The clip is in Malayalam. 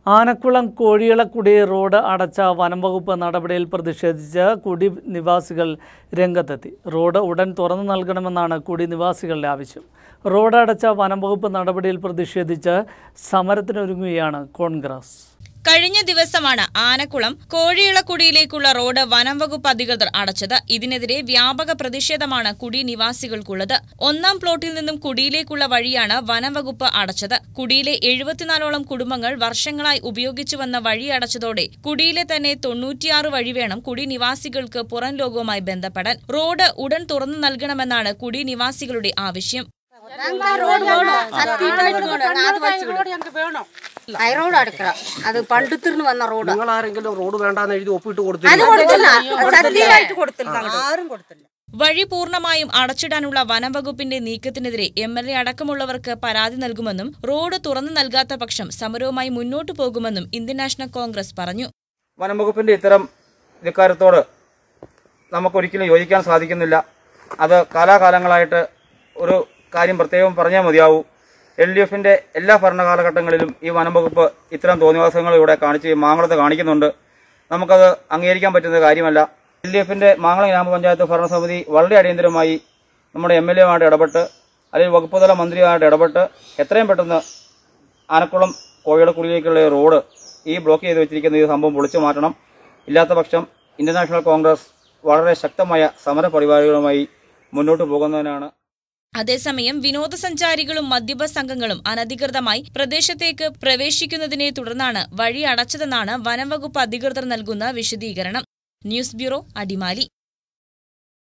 ആനക്കുളം കോഴികളക്കുടി റോഡ് അടച്ച വനം വകുപ്പ് നടപടിയിൽ പ്രതിഷേധിച്ച് കുടി നിവാസികൾ രംഗത്തെത്തി റോഡ് ഉടൻ തുറന്നു നൽകണമെന്നാണ് കുടി നിവാസികളുടെ ആവശ്യം റോഡ് അടച്ച വനം വകുപ്പ് നടപടിയിൽ പ്രതിഷേധിച്ച് സമരത്തിനൊരുങ്ങുകയാണ് കോൺഗ്രസ് കഴിഞ്ഞ ദിവസമാണ് ആനക്കുളം കോഴിയിളക്കുടിയിലേക്കുള്ള റോഡ് വനം വകുപ്പ് അധികൃതർ അടച്ചത് ഇതിനെതിരെ വ്യാപക പ്രതിഷേധമാണ് കുടി നിവാസികൾക്കുള്ളത് ഒന്നാം പ്ലോട്ടിൽ നിന്നും കുടിയിലേക്കുള്ള വഴിയാണ് വനം വകുപ്പ് അടച്ചത് കുടിയിലെ എഴുപത്തിനാലോളം കുടുംബങ്ങൾ വർഷങ്ങളായി ഉപയോഗിച്ചു വന്ന വഴി അടച്ചതോടെ കുടിയിലെ തന്നെ തൊണ്ണൂറ്റിയാറ് വഴി വേണം കുടി നിവാസികൾക്ക് പുറം ലോകവുമായി ബന്ധപ്പെടാൻ റോഡ് ഉടൻ തുറന്നു നൽകണമെന്നാണ് കുടി നിവാസികളുടെ ആവശ്യം ഹൈറോഡ് അടുക്കണം അത് പണ്ടുത്തിരുന്ന് വന്ന റോഡ് നിങ്ങൾ ആരെങ്കിലും റോഡ് വേണ്ടാന്ന് എഴുതി ഒപ്പിട്ട് അത് കൊടുത്തില്ല കൊടുത്തില്ല സത്യമായിട്ട് കൊടുത്തില്ല ആരും കൊടുത്തില്ല വഴി പൂർണ്ണമായും അടച്ചിടാനുള്ള വനംവകുപ്പിന്റെ നീക്കത്തിനെതിരെ എം എൽ എ അടക്കമുള്ളവർക്ക് പരാതി നൽകുമെന്നും റോഡ് തുറന്നു നൽകാത്ത പക്ഷം സമരവുമായി മുന്നോട്ടു പോകുമെന്നും ഇന്ത്യൻ നാഷണൽ കോൺഗ്രസ് പറഞ്ഞു വനം വകുപ്പിന്റെ ഇത്തരം ഇക്കാര്യത്തോട് നമുക്കൊരിക്കലും യോജിക്കാൻ സാധിക്കുന്നില്ല അത് കാലാകാലങ്ങളായിട്ട് ഒരു കാര്യം പ്രത്യേകം പറഞ്ഞാൽ മതിയാവൂ എൽ ഡി എഫിന്റെ എല്ലാ ഭരണകാലഘട്ടങ്ങളിലും ഈ വനം വകുപ്പ് ഇത്തരം തോന്നിവാസങ്ങൾ ഇവിടെ കാണിച്ച് മാങ്ങളത്ത് കാണിക്കുന്നുണ്ട് നമുക്കത് അംഗീകരിക്കാൻ പറ്റുന്ന കാര്യമല്ല എൽ ഡി എഫിന്റെ മാങ്ങളം ഗ്രാമപഞ്ചായത്ത് ഭരണസമിതി വളരെ അടിയന്തരമായി നമ്മുടെ എം എൽ എമായിട്ട് ഇടപെട്ട് അല്ലെങ്കിൽ വകുപ്പ് തല മന്ത്രിയുമായിട്ട് ഇടപെട്ട് എത്രയും പെട്ടെന്ന് ആനക്കുളം കോഴികളക്കുടിയിലേക്കുള്ള ഈ റോഡ് ഈ ബ്ലോക്ക് ചെയ്ത് വെച്ചിരിക്കുന്ന ഈ സംഭവം പൊളിച്ചു മാറ്റണം ഇല്ലാത്ത പക്ഷം ഇന്ത്യൻ നാഷണൽ കോൺഗ്രസ് വളരെ ശക്തമായ സമര പരിപാടികളുമായി മുന്നോട്ട് പോകുന്നതിനാണ് അതേസമയം വിനോദസഞ്ചാരികളും മദ്യപ സംഘങ്ങളും അനധികൃതമായി പ്രദേശത്തേക്ക് പ്രവേശിക്കുന്നതിനെ തുടർന്നാണ് വഴി അടച്ചതെന്നാണ് വനംവകുപ്പ് അധികൃതർ നൽകുന്ന വിശദീകരണം ന്യൂസ് ബ്യൂറോ അടിമാലി